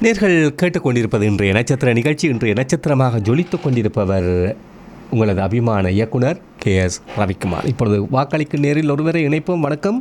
நேர்கள் கேட்டுக்கொண்டிருப்பது இன்றைய நட்சத்திர நிகழ்ச்சி இன்றைய நட்சத்திரமாக ஜொலித்துக் கொண்டிருப்பவர் உங்களது அபிமான இயக்குனர் கே எஸ் ரவிக்குமார் இப்பொழுது வாக்களிக்கும் நேரில் ஒருவரை இணைப்போம் வணக்கம்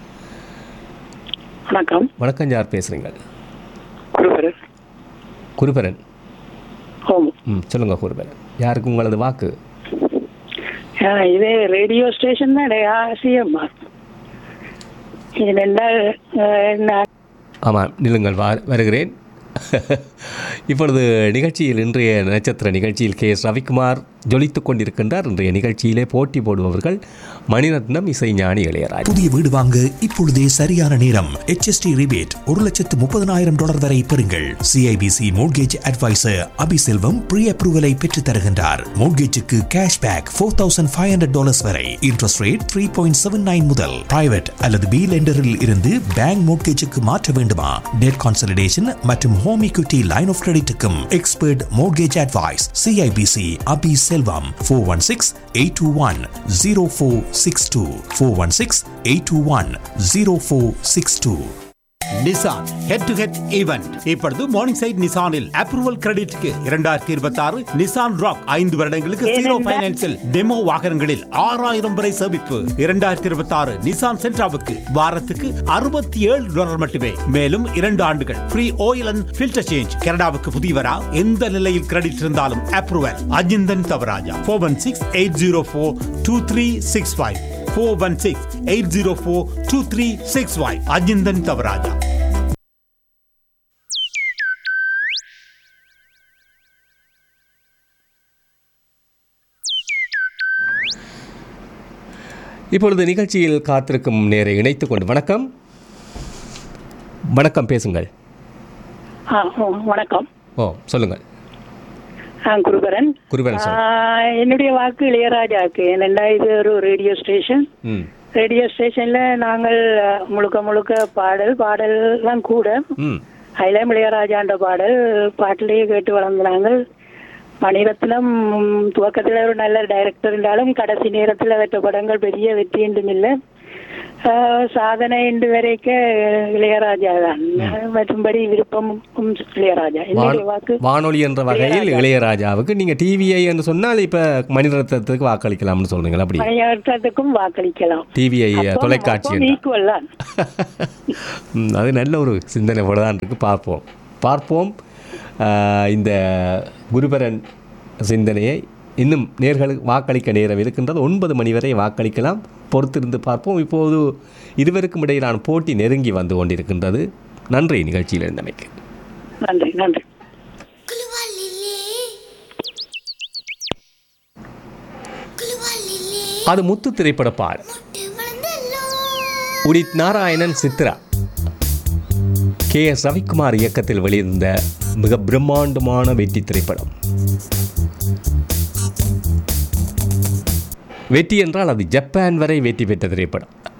வணக்கம் வணக்கம் யார் பேசுகிறீங்க குருவரர் குருபரன் ஓம் ம் சொல்லுங்கள் குருபரன் யாருக்கு உங்களது வாக்கு ஆ, இது ரேடியோ ஸ்டேஷன் தான் சிஎம்மா இது ரெண்டால் நான் ஆமாம் நில்லுங்கள் வா வருகிறேன் இப்பொழுது நிகழ்ச்சியில் இன்றைய நட்சத்திர நிகழ்ச்சியில் கே எஸ் ரவிக்குமார் ஜொலித்துக் கொண்டிருக்கின்றார் இன்றைய நிகழ்ச்சியிலே போட்டி போடுபவர்கள் மணிரத்னம் இசைஞானி இளையராஜ் புதிய வீடு வாங்க இப்பொழுதே சரியான நேரம் HST ரிபேட் ஒரு லட்சத்து முப்பதனாயிரம் டாலர் வரை பெறுங்கள் சிஐபிசி மோட்கேஜ் அட்வைசர் அபிசெல்வம் ப்ரீ அப்ரூவலை பெற்றுத் தருகின்றார் மோட்கேஜுக்கு cash back four thousand five hundred dollars வரை interest rate three point seven nine முதல் பிரைவேட் அல்லது பி லெண்டரில் இருந்து பேங்க் மோட்கேஜுக்கு மாற்ற வேண்டுமா டெட் கான்சல்டேஷன் மற்றும் ஹோம் equity லைன் ஆஃப் கிரெடிட்டுக்கும் expert mortgage advice CIBC Abi Selvam four one six eight two one zero four six two four one six eight two one zero four six two Nissan head to head event இப்பொழுது Morningside நிசானில் approval கிரெடிட்க்கு இரண்டாயிரத்தி இருபத்தி ஆறு Nissan rock ஐந்து வருடங்களுக்கு zero பைனான்சில் demo வாகனங்களில் ஆறாயிரம் வரை சேமிப்பு இரண்டாயிரத்தி இருபத்தி ஆறு நிசான் சென்ட்ராவுக்கு வாரத்துக்கு அறுபத்தி ஏழு டாலர் மட்டுமே மேலும் இரண்டு ஆண்டுகள் free oil and filter change கனடாவுக்கு புதியவரா எந்த நிலையில் கிரெடிட் இருந்தாலும் approval Ajinthan Thavarajah four one six eight zero four two three six five four one six eight zero four two three six five Ajinthan Thavarajah இப்பொழுது நிகழ்ச்சியில் காத்திருக்கும் நேரை இணைத்துக் கொண்டு வணக்கம் வணக்கம் பேசுங்கள் ஆ, ஓ, வணக்கம் ஓ சொல்லுங்கள் ஆ, குருபரன் குருபரன் ஆ, சார் என்னுடைய வாக்கு இளையராஜாக்கு ஏனெண்டா இது ஒரு ரேடியோ ஸ்டேஷன் ம் ரேடியோ ஸ்டேஷன்ல நாங்கள் அ, முழுக்க முழுக்க பாடல் பாடல்லாம் கூட ம் அதில் இளையராஜான்ற பாடல் பாட்டிலேயே கேட்டு வளர்ந்தாங்க மணிரத்னம் ம், துவக்கத்துல ஒரு நல்ல டைரக்டர் இருந்தாலும் கடைசி நேரத்துல வெற்ற படங்கள் பெரிய வெற்றி என்றும் இல்லை ஆஹ், சாதனை என்று வரைக்க இளையராஜா தான் மற்றும்படி விருப்பம் இளையராஜா என்னுடைய வாக்கு வானொலி என்ற வகையில் இளையராஜாவுக்கு நீங்கள் டிவிஐ என்று சொன்னால் இப்போ மணிரத்னத்துக்கு வாக்களிக்கலாம்னு சொல்றீங்களா அப்படி மணிரத்னத்துக்கும் வாக்களிக்கலாம் டிவிஐ தொலைக்காட்சி என்றால். ஈக்குவல் தான் ம், அது நல்ல ஒரு சிந்தனை போல தான் இருக்கு பார்ப்போம் பார்ப்போம் ஆஹ், இந்த குருபரன் சிந்தனையை இன்னும் நேர்களுக்கு வாக்களிக்க நேரம் இருக்கின்றது ஒன்பது மணி வரை வாக்களிக்கலாம் பொறுத்திருந்து பார்ப்போம் இப்போது இருவருக்கும் இடையிலான போட்டி நெருங்கி வந்து கொண்டிருக்கின்றது நன்றி நிகழ்ச்சியில் இருந்தமைக்கு நன்றி நன்றி குலுவாலிலே குலுவாலிலே அது முத்து திரைப்பட பாடல் முட்டு மலர்ந்தல்லோ உடித் நாராயணன் சித்ரா கே எஸ் ரவிக்குமார் இயக்கத்தில் வெளியிருந்த மிக பிரம்மாண்டமான வெற்றி திரைப்படம் வெற்றி என்றால் அது ஜப்பான் வரை வெற்றி பெற்ற திரைப்படம்